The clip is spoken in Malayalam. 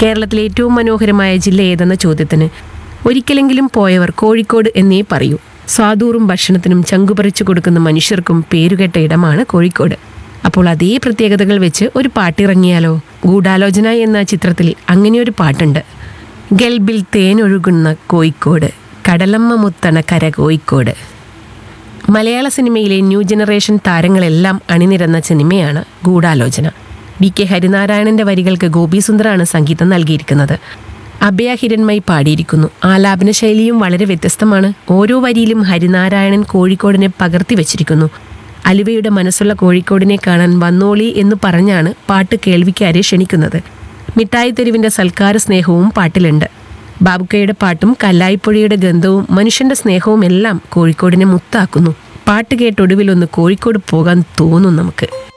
കേരളത്തിലെ ഏറ്റവും മനോഹരമായ ജില്ല ഏതെന്ന ചോദ്യത്തിന് ഒരിക്കലെങ്കിലും പോയവർ കോഴിക്കോട് എന്നേ പറയൂ സ്വാദൂറും ഭക്ഷണത്തിനും ചങ്കുപറിച്ചു കൊടുക്കുന്ന മനുഷ്യർക്കും പേരുകെട്ട ഇടമാണ് കോഴിക്കോട് അപ്പോൾ അതേ പ്രത്യേകതകൾ വെച്ച് ഒരു പാട്ടിറങ്ങിയാലോ ഗൂഢാലോചന എന്ന ചിത്രത്തിൽ അങ്ങനെയൊരു പാട്ടുണ്ട് ഗൽബിൽ തേനൊഴുകുന്ന കോഴിക്കോട് കടലമ്മ മുത്തണ കര കോഴിക്കോട് മലയാള സിനിമയിലെ ന്യൂ ജനറേഷൻ താരങ്ങളെല്ലാം അണിനിരന്ന സിനിമയാണ് ഗൂഢാലോചന ബി കെ ഹരിനാരായണന്റെ വരികൾക്ക് ഗോപി സുന്ദറാണ് സംഗീതം നൽകിയിരിക്കുന്നത് അഭയ ഹിരൺമയി പാടിയിരിക്കുന്നു ആലാപന ശൈലിയും വളരെ വ്യത്യസ്തമാണ് ഓരോ വരിയിലും ഹരിനാരായണൻ കോഴിക്കോടിനെ പകർത്തി വച്ചിരിക്കുന്നു അലുവയുടെ മനസ്സുള്ള കോഴിക്കോടിനെ കാണാൻ വന്നോളി എന്ന് പറഞ്ഞാണ് പാട്ട് കേൾവിക്കാരെ ക്ഷണിക്കുന്നത് മിഠായി തെരുവിന്റെ സൽക്കാര സ്നേഹവും പാട്ടിലുണ്ട് ബാബുക്കയുടെ പാട്ടും കല്ലായിപ്പുഴയുടെ ഗന്ധവും മനുഷ്യന്റെ സ്നേഹവും എല്ലാം കോഴിക്കോടിനെ മുത്താക്കുന്നു പാട്ട് കേട്ടൊടുവിലൊന്ന് കോഴിക്കോട് പോകാൻ തോന്നും നമുക്ക്